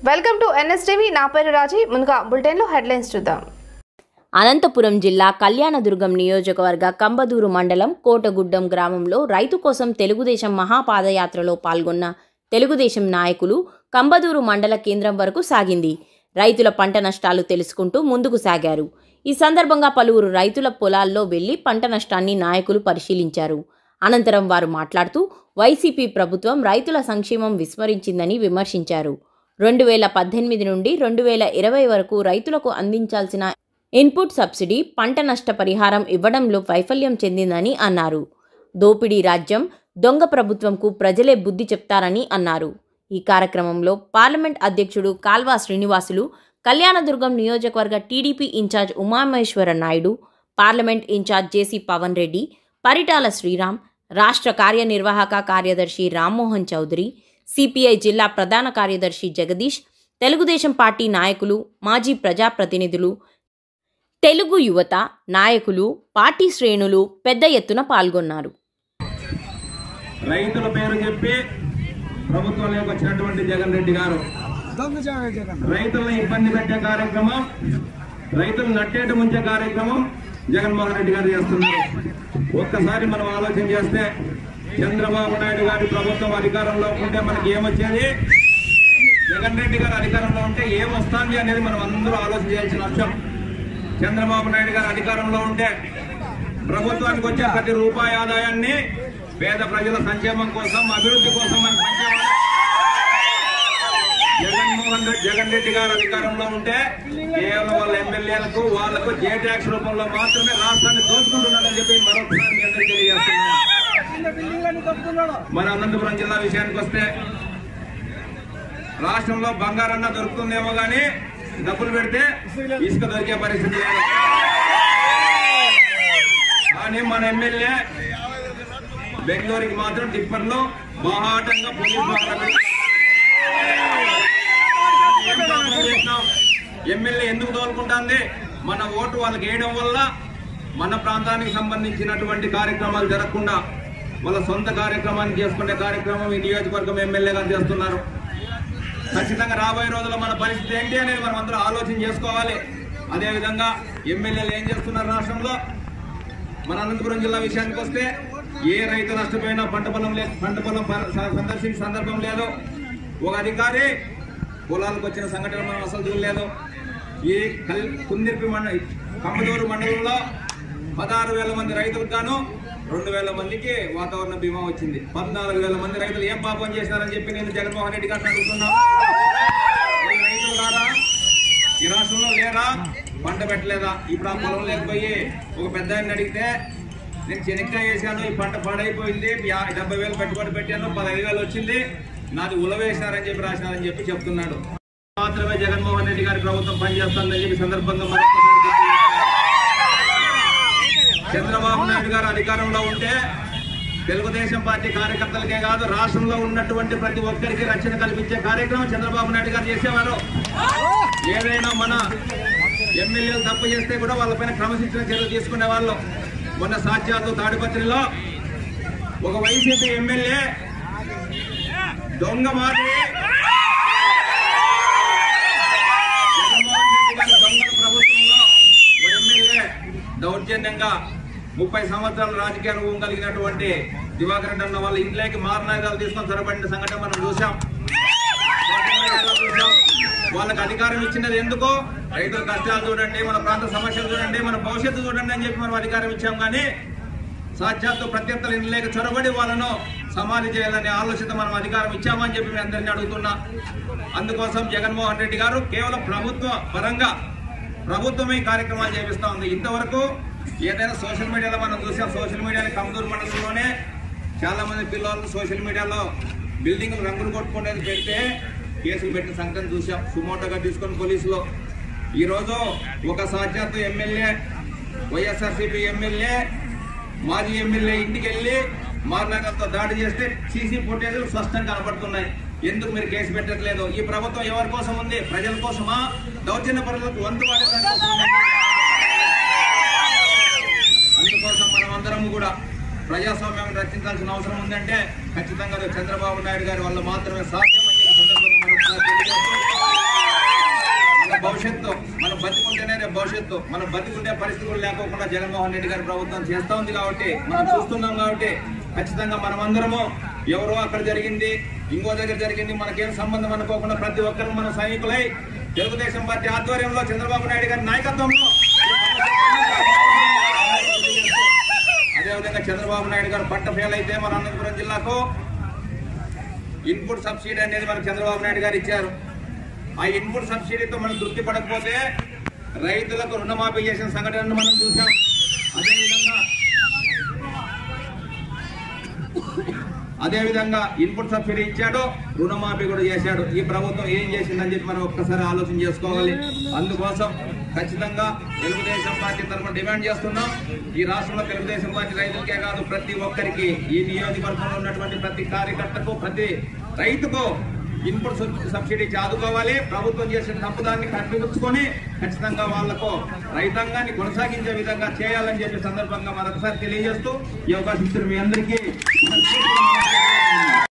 Welcome to NSTV నా పేరు రాజీ ముందుగా బులెటిన్లో హెడ్లైన్స్ చూద్దాం అనంతపురం జిల్లా కళ్యాణదుర్గం నియోజకవర్గ కంబదూరు మండలం కోటగుడ్డం గ్రామంలో రైతు కోసం తెలుగుదేశం మహాపాదయాత్రలో పాల్గొన్న తెలుగుదేశం నాయకులు కంబదూరు మండల కేంద్రం వరకు సాగింది రైతుల పంట నష్టాలు తెలుసుకుంటూ ముందుకు సాగారు ఈ సందర్భంగా పలువురు రైతుల పొలాల్లో వెళ్లి పంట నష్టాన్ని నాయకులు పరిశీలించారు అనంతరం వారు మాట్లాడుతూ వైసీపీ ప్రభుత్వం రైతుల సంక్షేమం విస్మరించిందని విమర్శించారు రెండు వేల పద్దెనిమిది నుండి రెండు వేల ఇరవై వరకు రైతులకు అందించాల్సిన ఇన్పుట్ సబ్సిడీ పంట నష్ట పరిహారం ఇవ్వడంలో వైఫల్యం చెందిందని అన్నారు దోపిడీ రాజ్యం దొంగ ప్రభుత్వంకు ప్రజలే బుద్ధి చెప్తారని అన్నారు ఈ కార్యక్రమంలో పార్లమెంట్ అధ్యక్షుడు కాల్వా శ్రీనివాసులు కళ్యాణదుర్గం నియోజకవర్గ TDP incharge Umamaheswara Naidu parliament incharge JC Pawan Reddy Paritala Sriram రాష్ట్ర కార్యనిర్వాహక కార్యదర్శి రామ్మోహన్ చౌదరి సిపిఐ జిల్లా ప్రధాన కార్యదర్శి జగదీష్ తెలుగుదేశం పార్టీ నాయకులు మాజీ ప్రజాప్రతినిధులు తెలుగు యువత నాయకులు పార్టీ శ్రేణులు పెద్ద ఎత్తున పాల్గొన్నారు రైతుల పేరు చెప్పి ప్రభుత్వంలోకి వచ్చినటువంటి జగన్ రెడ్డి గారు రైతులను ఇబ్బంది పెట్టే కార్యక్రమం రైతులు నట్టేట ముంచే కార్యక్రమం జగన్మోహన్ రెడ్డి గారు చేస్తున్నారు ఒక్కసారి మనం ఆలోచన చేస్తే చంద్రబాబు నాయుడు గారి ప్రభుత్వం అధికారంలో ఉంటే మనకి ఏమొచ్చేది జగన్ రెడ్డి గారు అధికారంలో ఉంటే ఏమొస్తుంది అనేది మనం అందరూ ఆలోచన చేయాల్సిన అంశం చంద్రబాబు నాయుడు గారు అధికారంలో ఉంటే ప్రభుత్వానికి వచ్చే ప్రతి రూపాయి ఆదాయాన్ని పేద ప్రజల సంక్షేమం కోసం అభివృద్ధి కోసం మనం పంచేవాళ్ళం. జగన్మోహన్ రెడ్డి జగన్ రెడ్డి గారు అధికారంలో ఉంటే కేవలం వాళ్ళ ఎమ్మెల్యేలకు వాళ్లకు జే ట్యాక్స్ రూపంలో మాత్రమే రాష్ట్రాన్ని దోచుకుంటున్నారని చెప్పి మరొకసారి మీ అందరికీ తెలియజేస్తున్నాను మన అనంతపురం జిల్లా విషయానికి వస్తే రాష్ట్రంలో బంగారన్న దొరుకుతుందేమో గానీ డబ్బులు పెడితే ఇసుక దొరికే పరిస్థితి లేదు కానీ మన ఎమ్మెల్యే బెంగళూరుకి మాత్రం టిప్పర్లో బాహాటంగా పోలీసు వాహనాలు పెట్టి- ఏం పాపం చేసినాం? ఎమ్మెల్యే ఎందుకు తోలుకుంటుంది మన ఓటు వాళ్ళకి వేయడం వల్ల మన ప్రాంతానికి సంబంధించినటువంటి కార్యక్రమాలు జరగకుండా వాళ్ళ సొంత కార్యక్రమాన్ని చేసుకునే కార్యక్రమం ఈ నియోజకవర్గం ఎమ్మెల్యే గారు చేస్తున్నారు ఖచ్చితంగా రాబోయే రోజుల్లో మన పరిస్థితి ఏంటి అనేది మనం అందరూ ఆలోచన చేసుకోవాలి అదేవిధంగా ఎమ్మెల్యేలు ఏం చేస్తున్నారు రాష్ట్రంలో మన అనంతపురం జిల్లా విషయానికి వస్తే ఏ రైతు నష్టపోయినా పంట పొలం లేదు పంట పొలం ప- స- సందర్శించే సందర్భం లేదు ఒక అధికారి పొలాలకు వచ్చిన సంఘటన మనం అసలు చూడలేదు ఈ కల్ కుందిర్పి మండ కంపదూరు మండలంలో పదహారు వేల మంది రైతులకు గాను రెండు వేల మందికి వాతావరణ బీమా వచ్చింది పద్నాలుగు వేల మంది రైతులు ఏం పాపం చేశారని చెప్పి నేను జగన్మోహన్ రెడ్డి గారిని అడుగుతున్నా ఈ రైతులు కాదా ఈ రాష్ట్రంలో లేరా పంట పెట్టలేదా ఇప్పుడు ఆ పొలం లేకపోయి ఒక పెద్ద ఆయన అడిగితే నేను చెనక్కాయ వేసాను ఈ పంట పాడైపోయింది యా- డెబ్బై వేలు పెట్టుబడి పెట్టాను పదహైదు వేలు వచ్చింది నాది ఉలవేశారని చెప్పి రాసినారని చెప్పి చెప్తున్నాడు మాత్రమే జగన్మోహన్ రెడ్డి గారి ప్రభుత్వం పనిచేస్తుందని చెప్పి సందర్భంగా మరొకసారి గుర్తు చేస్తున్నాను. చంద్రబాబు నాయుడు గారు అధికారంలో ఉంటే తెలుగుదేశం పార్టీ కార్యకర్తలకే కాదు రాష్ట్రంలో ఉన్నటువంటి ప్రతి ఒక్కరికి రక్షణ కల్పించే కార్యక్రమం చంద్రబాబు నాయుడు గారు చేసేవారు ఏదైనా మన ఎమ్మెల్యేలు తప్పు చేస్తే కూడా వాళ్ళపైన క్రమశిక్షణ చర్యలు తీసుకునే వాళ్ళు మొన్న సాక్షాత్తు తాడిపత్రిలో ఒక వైసీపీ ఎమ్మెల్యే దొంగ మాదిరి జగన్మోహన్ రెడ్డి గారి దొంగల ప్రభుత్వంలో ఒక ఎమ్మెల్యే దౌర్జన్యంగా ముప్పై సంవత్సరాల రాజకీయ అనుభవం కలిగినటువంటి దివాకర్ రెడ్డి అన్న వాళ్ళ ఇంట్లోకి మారణాయుధాలు తీసుకొని చొరబడిన సంఘటన మనం చూసాం సోషల్ మీడియాలో చూసాం. వాళ్ళకి అధికారం ఇచ్చినది ఎందుకు రైతుల కష్టాలు చూడండి మన ప్రాంత సమస్యలు చూడండి మన భవిష్యత్తు చూడండి అని చెప్పి మనం అధికారం ఇచ్చాం కానీ సాక్షాత్తు ప్రత్యర్థుల ఇంట్లోకి చొరబడి వాళ్ళను సమాధి చేయాలనే ఆలోచన మనం అధికారం ఇచ్చామని చెప్పి మేము అందరినీ అడుగుతున్నా అందుకోసం జగన్మోహన్ రెడ్డి గారు కేవలం ప్రభుత్వ పరంగా ప్రభుత్వమే ఈ కార్యక్రమాలు చేపిస్తా ఉంది ఇంతవరకు ఏదైనా సోషల్ మీడియాలో మనం చూసాం సోషల్ మీడియాని కమదూరు మండలంలోనే చాలా మంది పిల్లలు సోషల్ మీడియాలో బిల్డింగ్ రంగులు కొట్టుకునేది పెడితే కేసులు పెట్టిన సంగతిని చూసాం సుమోటోగా తీసుకొని పోలీసులు ఈరోజు ఒక సాక్షాత్తు ఎమ్మెల్యే వైఎస్ఆర్సీపీ ఎమ్మెల్యే మాజీ ఎమ్మెల్యే ఇంటికి వెళ్ళి మారణాలతో దాడి చేస్తే సీసీ ఫుటేజ్లు స్పష్టంగా కనబడుతున్నాయి ఎందుకు మీరు కేసు పెట్టట్లేదు ఈ ప్రభుత్వం ఎవరి కోసం ఉంది ప్రజల కోసమా దౌర్జన్య పరులకు వంతు పడేదాని కోసం ఉందా? అందుకోసం మనం అందరం కూడా ప్రజాస్వామ్యాన్ని రక్షించాల్సిన అవసరం ఉందంటే ఖచ్చితంగా అది చంద్రబాబు నాయుడు గారి వల్ల మాత్రమే సాధ్యం అని చెప్పి సందర్భంగా మరొకసారి తెలియజేస్తూ మన భవిష్యత్తు మనం బతికుంటేనే రేపు భవిష్యత్తు మనం బతికుంటే పరిస్థితులు లేకోకుండా జగన్మోహన్ రెడ్డి గారి ప్రభుత్వం చేస్తా ఉంది కాబట్టి మనం చూస్తున్నాం కాబట్టి ఖచ్చితంగా మనం అందరము ఎవరో అక్కడ జరిగింది ఇంకో దగ్గర జరిగింది మనకేం సంబంధం అనుకోకుండా ప్రతి ఒక్కరు మన సైనికులై తెలుగుదేశం పార్టీ ఆధ్వర్యంలో చంద్రబాబు నాయుడు గారి నాయకత్వంలో అదేవిధంగా చంద్రబాబు నాయుడు గారు పంట ఫెయిల్ అయితే మన అనంతపురం జిల్లాకు ఇన్పుట్ సబ్సిడీ అనేది మనకు చంద్రబాబు నాయుడు గారు ఇచ్చారు ఆ ఇన్పుట్ సబ్సిడీతో మనం తృప్తి పడకపోతే రైతులకు రుణమాఫీ చేసిన సంఘటనను మనం చూసాం అదేవిధంగా అదేవిధంగా ఇన్పుట్ సబ్సిడీ ఇచ్చాడు రుణమాఫీ కూడా చేశాడు ఈ ప్రభుత్వం ఏం చేసిందని చెప్పి మనం ఒక్కసారి ఆలోచన చేసుకోవాలి అందుకోసం ఖచ్చితంగా తెలుగుదేశం పార్టీ తరఫున డిమాండ్ చేస్తున్నాం ఈ రాష్ట్రంలో తెలుగుదేశం పార్టీ రైతులకే కాదు ప్రతి ఒక్కరికి ఈ నియోజకవర్గంలో ఉన్నటువంటి ప్రతి కార్యకర్తకు ప్రతి రైతుకు ఇన్పుట్ సబ్- సబ్సిడీ ఆదుకోవాలి ప్రభుత్వం చేసిన తప్పుదాన్ని కట్టిపుచ్చుకొని ఖచ్చితంగా వాళ్లకు రైతాంగాన్ని కొనసాగించే విధంగా చేయాలని చెప్పి సందర్భంగా మరొకసారి తెలియజేస్తూ ఈ అవకాశం ఇచ్చిన మీ అందరికీ